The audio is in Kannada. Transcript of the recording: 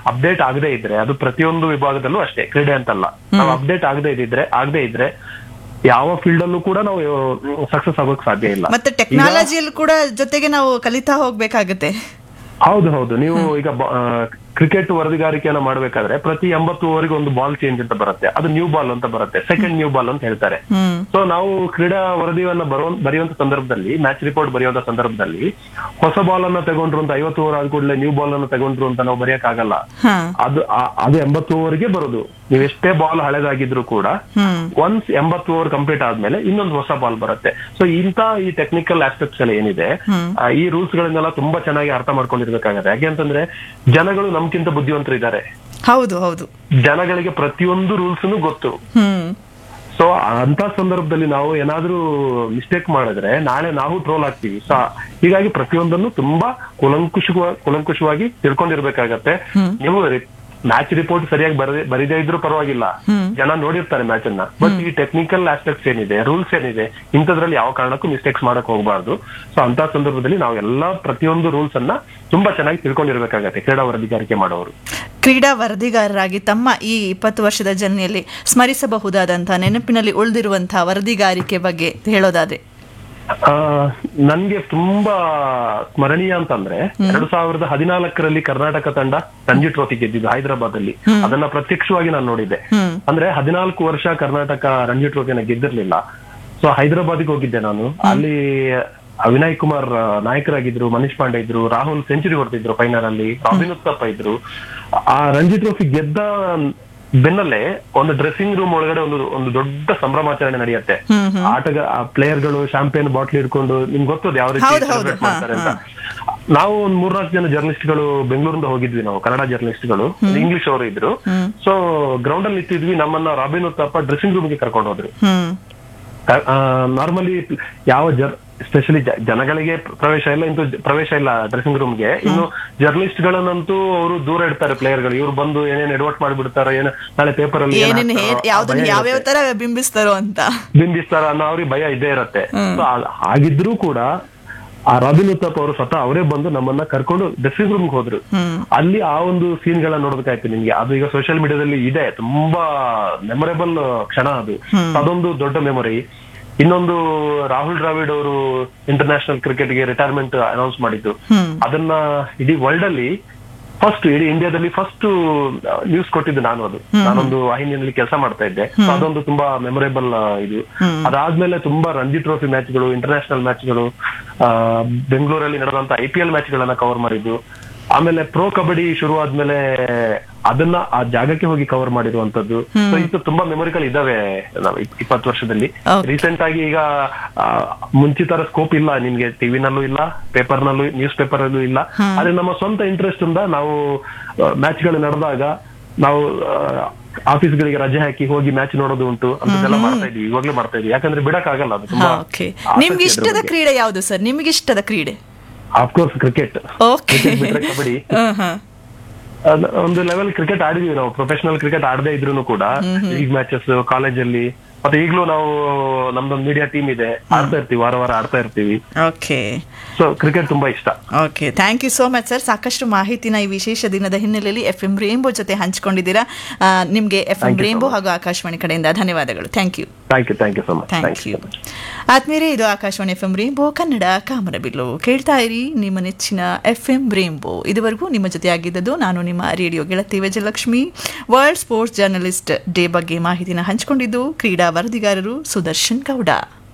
ಅಪ್ಡೇಟ್ ಆಗದೆ ಇದ್ರೆ ಅದು ಪ್ರತಿಯೊಂದು ವಿಭಾಗದಲ್ಲೂ ಅಷ್ಟೇ ಕ್ರೀಡೆ ಅಂತಲ್ಲ ನಾವು ಅಪ್ಡೇಟ್ ಆಗದೆ ಇದ್ರೆ ಆಗದೆ ಇದ್ರೆ ಯಾವ ಫೀಲ್ಡ್ ಅಲ್ಲೂ ಕೂಡ ನಾವು ಸಕ್ಸಸ್ ಆಗೋಕ್ ಸಾಧ್ಯ ಇಲ್ಲ ಮತ್ತೆ ಟೆಕ್ನಾಲಜಿಯಲ್ಲಿ ಕೂಡ ಜೊತೆಗೆ ನಾವು ಕಲಿತಾ ಹೋಗ್ಬೇಕಾಗತ್ತೆ ಹೌದು ಹೌದು ನೀವು ಈಗ ಕ್ರಿಕೆಟ್ ವರದಿಗಾರಿಕೆಯನ್ನ ಮಾಡ್ಬೇಕಾದ್ರೆ ಪ್ರತಿ ಎಂಬತ್ತು ಓವರ್ಗೆ ಒಂದು ಬಾಲ್ ಚೇಂಜ್ ಅಂತ ಬರುತ್ತೆ ಅದು ನ್ಯೂ ಬಾಲ್ ಅಂತ ಬರುತ್ತೆ ಸೆಕೆಂಡ್ ನ್ಯೂ ಬಾಲ್ ಅಂತ ಹೇಳ್ತಾರೆ ಹ್ಮ್ ಸೊ ನಾವು ಕ್ರೀಡಾ ವರದಿಯನ್ನ ಬರೋ ಬರೆಯುವಂತ ಸಂದರ್ಭದಲ್ಲಿ ಮ್ಯಾಚ್ ರಿಪೋರ್ಟ್ ಬರೆಯುವಂತ ಸಂದರ್ಭದಲ್ಲಿ ಹೊಸ ಬಾಲ್ ಅನ್ನ ತಗೊಂಡ್ರು ಅಂತ ಐವತ್ತು ಓವರ್ ಆದ ಕೂಡಲೇ ನ್ಯೂ ಬಾಲ್ ಅನ್ನ ತಗೊಂಡ್ರು ಅಂತ ನಾವು ಬರೆಯಕ್ ಆಗಲ್ಲ ಹಾ ಅದು ಆ- ಅದು ಎಂಬತ್ತು ಓವರ್ಗೆ ಬರೋದು ನೀವು ಎಷ್ಟೇ ಬಾಲ್ ಹಳೆದಾಗಿದ್ರು ಕೂಡ ಹ್ಮ್ ಒನ್ಸ್ ಎಂಬತ್ತು ಓವರ್ ಕಂಪ್ಲೀಟ್ ಆದ್ಮೇಲೆ ಇನ್ನೊಂದು ಹೊಸ ಬಾಲ್ ಬರುತ್ತೆ ಸೊ ಇಂತ ಈ ಟೆಕ್ನಿಕಲ್ ಆಸ್ಪೆಕ್ಟ್ಸ್ ಎಲ್ಲ ಏನಿದೆ ಆ, ಈ ರೂಲ್ಸ್ ಗಳನ್ನೆಲ್ಲ ತುಂಬಾ ಚೆನ್ನಾಗಿ ಅರ್ಥ ಮಾಡ್ಕೊಂಡಿರ್ಬೇಕಾಗತ್ತೆ ಯಾಕೆಂತಂದ್ರೆ ಜನಗಳು ನಮ್ಗಿಂತ ಬುದ್ಧಿವಂತರು ಇದ್ದಾರೆ ಹೌದು ಹೌದು ಜನಗಳಿಗೆ ಪ್ರತಿಯೊಂದು ರೂಲ್ಸ್ ಗೊತ್ತು ಹ್ಮ್ ಸೊ ಅಂತ ಸಂದರ್ಭದಲ್ಲಿ ನಾವು ಏನಾದ್ರೂ ಮಿಸ್ಟೇಕ್ ಮಾಡಿದ್ರೆ ನಾಳೆ ನಾವು ಟ್ರೋಲ್ ಆಗ್ತೀವಿ ಸೊ ಹೀಗಾಗಿ ಪ್ರತಿಯೊಂದನ್ನು ತುಂಬಾ ಕುಲಂಕುಷ ಕುಲಂಕುಷವಾಗಿ ತಿಳ್ಕೊಂಡಿರ್ಬೇಕಾಗತ್ತೆ ನೀವು ಮ್ಯಾಚ್ ರಿಪೋರ್ಟ್ ಸರಿಯಾಗಿ ಬರದೆ ಬರಿದೇ ಇದ್ರೂ ಪರವಾಗಿಲ್ಲ ಜನ ನೋಡಿರ್ತಾರೆ ಮ್ಯಾಚ್ ಅನ್ನ ಬಟ್ ಈ ಟೆಕ್ನಿಕಲ್ ಆಸ್ಪೆಕ್ಟ್ಸ್ ಏನಿದೆ ರೂಲ್ಸ್ ಏನಿದೆ ಇಂಥದ್ರಲ್ಲಿ ಯಾವ ಕಾರಣಕ್ಕೂ ಮಿಸ್ಟೇಕ್ಸ್ ಮಾಡಕ್ ಹೋಗಬಾರ್ದು ಸೊ ಅಂತ ಸಂದರ್ಭದಲ್ಲಿ ನಾವು ಎಲ್ಲಾ ಪ್ರತಿಯೊಂದು ರೂಲ್ಸ್ ಅನ್ನ ತುಂಬಾ ಚೆನ್ನಾಗಿ ತಿಳ್ಕೊಂಡಿರ್ಬೇಕಾಗತ್ತೆ ಕ್ರೀಡಾ ವರದಿಗಾರಿಕೆ ಮಾಡೋರು ಕ್ರೀಡಾ ವರದಿಗಾರರಾಗಿ ತಮ್ಮ ಈ ಇಪ್ಪತ್ತು ವರ್ಷದ ಜರ್ನಿಯಲ್ಲಿ ಸ್ಮರಿಸಬಹುದಾದಂತಹ ನೆನಪಿನಲ್ಲಿ ಉಳಿದಿರುವಂತಹ ವರದಿಗಾರಿಕೆ ಬಗ್ಗೆ ಹೇಳೋದಾದ್ರೆ ಆ, ನನ್ಗೆ ತುಂಬಾ ಸ್ಮರಣೀಯ ಅಂತಂದ್ರೆ ಎರಡು ಸಾವಿರದ ಹದಿನಾಲ್ಕರಲ್ಲಿ ಕರ್ನಾಟಕ ತಂಡ ರಂಜಿ ಟ್ರೋಫಿ ಗೆದ್ದಿದ್ದು ಹೈದರಾಬಾದ್ ಅಲ್ಲಿ ಅದನ್ನ ಪ್ರತ್ಯಕ್ಷವಾಗಿ ನಾನು ನೋಡಿದ್ದೆ ಅಂದ್ರೆ ಹದಿನಾಲ್ಕು ವರ್ಷ ಕರ್ನಾಟಕ ರಂಜಿ ಟ್ರೋಫಿಯನ್ನ ಗೆದ್ದಿರ್ಲಿಲ್ಲ ಸೊ ಹೈದರಾಬಾದ್ಗೆ ಹೋಗಿದ್ದೆ ನಾನು ಅಲ್ಲಿ ವಿನಯ್ ಕುಮಾರ್ ಆ, ನಾಯಕರಾಗಿದ್ರು ಮನೀಶ್ ಪಾಂಡೆ ಇದ್ರು ರಾಹುಲ್ ಸೆಂಚುರಿ ಹೊಡೆದಿದ್ರು ಫೈನಲ್ ಅಲ್ಲಿ ರಾಬಿನ್ ಉತ್ತಪ್ಪ ಇದ್ರು ಆ ರಂಜಿ ಟ್ರೋಫಿ ಗೆದ್ದ ಬೆನ್ನಲ್ಲೇ ಒಂದು ಡ್ರೆಸ್ಸಿಂಗ್ ರೂಮ್ ಒಳಗಡೆ ಒಂದು ಒಂದು ದೊಡ್ಡ ಸಂಭ್ರಮಾಚರಣೆ ನಡೆಯುತ್ತೆ ಆಟಗ ಪ್ಲೇಯರ್ಗಳು ಶಾಂಪೇನ್ ಬಾಟ್ಲ್ ಹಿಡ್ಕೊಂಡು ನಿಮ್ಗೆ ಗೊತ್ತದ ಯಾವ ರೀತಿ ಹೌದು, ಹೌದು. celebrate ಮಾಡ್ತಾರೆ ಅಂತ ನಾವು ಒಂದ್ ಮೂರ್ನಾಲ್ಕು ಜನ ಜರ್ನಲಿಸ್ಟ್ಗಳು ಬೆಂಗಳೂರಿಂದ ಹೋಗಿದ್ವಿ ನಾವು ಕನ್ನಡ ಜರ್ನಲಿಸ್ಟ್ಗಳು ಇಂಗ್ಲಿಷ್ ಅವರು ಇದ್ರು ಸೊ ಗ್ರೌಂಡ್ ಅಲ್ಲಿ ನಿಂತಿದ್ವಿ ನಮ್ಮನ್ನ ರಾಬಿನ್ ಉತ್ತಪ್ಪ ಡ್ರೆಸ್ಸಿಂಗ್ ರೂಮ್ಗೆ ಕರ್ಕೊಂಡು ಹೋದ್ರು ಹ್ಮ್ ನಾರ್ಮಲಿ ಯಾವ ಜರ್ ಸ್ಪೆಷಲಿ ಜನಗಳಿಗೆ ಪ್ರವೇಶ ಇಲ್ಲ ಇಂತೂ ಜ- ಪ್ರವೇಶ ಇಲ್ಲ ಡ್ರೆಸ್ಸಿಂಗ್ ರೂಮ್ಗೆ ಇನ್ನು ಜರ್ನಲಿಸ್ಟ್ ಗಳನ್ನಂತೂ ಅವರು ದೂರ ಇಡ್ತಾರೆ ಪ್ಲೇಯರ್ಗಳು ಇವ್ರು ಬಂದು ಏನೇನ್ ಎಡವಟ್ ಮಾಡ್ಬಿಡ್ತಾರೋ ಏನ ನಾಳೆ ಪೇಪರ್ ಅಲ್ಲಿ ಏನ್ ಏನೇನು ಹಾಕ್ತಾರೋ, ಆ ಯಾವ್ದನ್ನ ಭಯ ಯಾವ್ಯಾವ ಇರುತ್ತೆ. ತರ ಬಿಂಬಿಸ್ತಾರೋ ಅಂತ ಬಿಂಬಿಸ್ತಾರ ಅನ್ನೋ ಅವ್ರಿಗೆ ಭಯ ಇದ್ದೇ ಇರತ್ತೆ So, ಆ- ಹಾಗಿದ್ರೂ ಕೂಡ ಆ ರಾಬಿನ್ ಉತ್ತಪ್ಪ ಅವರು ಸ್ವತಃ ಅವರೇ ಬಂದು ನಮ್ಮನ್ನ ಕರ್ಕೊಂಡು ಡ್ರೆಸ್ಸಿಂಗ್ ರೂಮ್ ಹೋದ್ರು ಅಲ್ಲಿ ಆ ಒಂದು ಸೀನ್ ಗಳನ್ನ ನೋಡ್ಬೇಕಾಯ್ತು ನಿಮ್ಗೆ ಅದು ಈಗ ಸೋಷಿಯಲ್ ಮೀಡಿಯಾದಲ್ಲಿ ಇದೆ ತುಂಬಾ ಮೆಮೊರೇಬಲ್ ಕ್ಷಣ ಅದು ಅದೊಂದು ದೊಡ್ಡ ಮೆಮೊರಿ ಇನ್ನೊಂದು ರಾಹುಲ್ ದ್ರಾವಿಡ್ ಅವರು ಇಂಟರ್ನ್ಯಾಷನಲ್ ಕ್ರಿಕೆಟ್ಗೆ ರಿಟೈರ್ಮೆಂಟ್ ಅನೌನ್ಸ್ ಮಾಡಿದ್ದು ಅದನ್ನ ಇಡೀ ವರ್ಲ್ಡ್ ಅಲ್ಲಿ ಫಸ್ಟ್ ಇಡೀ ಇಂಡಿಯಾದಲ್ಲಿ ಫಸ್ಟ್ ನ್ಯೂಸ್ ಕೊಟ್ಟಿದ್ದು ನಾನು ಅದು ನಾನೊಂದು ವಾಹಿನಿಯಲ್ಲಿ ಕೆಲಸ ಮಾಡ್ತಾ ಇದ್ದೆ So ಅದೊಂದು ತುಂಬಾ ಮೆಮೊರೇಬಲ್ ಇದು ಅದಾದ್ಮೇಲೆ ತುಂಬಾ ರಂಜಿ ಟ್ರೋಫಿ ಮ್ಯಾಚ್ಗಳು ಇಂಟರ್ನ್ಯಾಷನಲ್ ಮ್ಯಾಚ್ಗಳು ಬೆಂಗಳೂರಲ್ಲಿ ನಡೆದಂತ ಐ ಪಿ ಎಲ್ ಮ್ಯಾಚ್ ಗಳನ್ನ ಕವರ್ ಮಾಡಿದ್ದು ಆಮೇಲೆ ಪ್ರೋ ಕಬಡ್ಡಿ ಶುರು ಆದ್ಮೇಲೆ ಅದನ್ನ ಆ ಜಾಗಕ್ಕೆ ಹೋಗಿ ಕವರ್ ಮಾಡಿರುವಂತದ್ದು ಸೊ ಇದು ತುಂಬಾ ಮೆಮೊರಿಗಳು ಇದಾವೆ ನಾವು ಇಪ್- ಇಪ್ಪತ್ತು ವರ್ಷದಲ್ಲಿ Okay. ರೀಸೆಂಟ್ ಆಗಿ ಈಗ ಆ, ಮುಂಚಿತರ ಸ್ಕೋಪ್ ಇಲ್ಲ ನಿಮ್ಗೆ ಟಿವಿನಲ್ಲೂ ಇಲ್ಲ ಪೇಪರ್ ನಲ್ಲೂ ನ್ಯೂಸ್ ಪೇಪರ್ ಅಲ್ಲೂ ಇಲ್ಲ ಆದ್ರೆ ನಮ್ಮ ಸ್ವಂತ ಇಂಟ್ರೆಸ್ಟ್ ಇಂದ ನಾವು ಮ್ಯಾಚ್ ಗಳು ನಡೆದಾಗ ನಾವು ಆಫೀಸ್ಗಳಿಗೆ ರಜೆ ಹಾಕಿ ಹೋಗಿ ಮ್ಯಾಚ್ ನೋಡೋದು ಉಂಟು ಅಂತದೆಲ್ಲ ಮಾಡ್ತಾ ಇದೀವಿ ಇವಾಗ್ಲೂ ಮಾಡ್ತಾ ಇದೀವಿ ಯಾಕಂದ್ರೆ ಬಿಡಕ್ ಆಗಲ್ಲ ಅದು ತುಂಬಾ ಓಕೆ ಆಸಕ್ತಿ ನಿಮ್ಗೆ ಅದ್ರ ಇಷ್ಟದ ಬಗ್ಗೆ. ಕ್ರೀಡೆ ಯಾವುದು ಸರ್ ನಿಮ್ಗೆ ಇಷ್ಟದ ಕ್ರೀಡೆ ಅಫ್ಕೋರ್ಸ್ ಕ್ರಿಕೆಟ್ ಓಕೆ ಕ್ರಿಕೆಟ್ ಬಿಟ್ರೆ ಕಬಡ್ಡಿ ಅದ್- ಒಂದು ಲೆವೆಲ್ ಕ್ರಿಕೆಟ್ ಆಡಿದೀವಿ ನಾವು ಪ್ರೊಫೆಷನಲ್ ಕ್ರಿಕೆಟ್ ಆಡದೇ ಇದ್ರು ಕೂಡ ಲೀಗ್ ಮ್ಯಾಚಸ್ ಕಾಲೇಜಲ್ಲಿ ಮತ್ತೆ ಈಗಲೂ ನಾವು ನಮ್ದೊಂದು ಮೀಡಿಯಾ ಟೀಮ್ ಇದೆ ಆಡ್ತಾ ಇರ್ತೀವಿ ವಾರ ವಾರ ಆಡ್ತಾ ಇರ್ತೀವಿ ಓಕೆ ಸೊ ಕ್ರಿಕೆಟ್ ತುಂಬಾ ಇಷ್ಟ okay thank you so much sir ಸಾಕಷ್ಟು ಮಾಹಿತಿನ ಈ ವಿಶೇಷ ದಿನದ ಹಿನ್ನೆಲೆಯಲ್ಲಿ ಎಫ್ ಎಂ ರೇಂಬೋ ಜೊತೆ ಹಂಚಿಕೊಂಡಿದ್ದೀರಾ ಆ, ನಿಮ್ಗೆ F M Thank you so rainbow much. ಹಾಗೂ ಆಕಾಶವಾಣಿ ಕಡೆಯಿಂದ ಧನ್ಯವಾದಗಳು thank you thank you thank you so much thank you ಆತ್ಮೀಯರೇ ಇದು Akashvani F M rainbow Kannada ಕಾಮರಬಿಲ್ಲು ಕೇಳ್ತಾ ಇರಿ ನಿಮ್ಮ ನೆಚ್ಚಿನ ಎಫ್ ಎಂ ರೇಂಬೋ ಇದುವರೆಗೂ ನಿಮ್ಮ ಜೊತೆ ಆಗಿದ್ದದ್ದು ನಾನು ನಿಮ್ಮ ರೇಡಿಯೋ ಗೆಳತಿ Vijayalakshmi world sports journalist day ಬಗ್ಗೆ ಮಾಹಿತಿನ ಹಂಚಿಕೊಂಡಿದ್ದು ಕ್ರೀಡಾ ವರದಿಗಾರರು ಸುದರ್ಶನ್ ಗೌಡ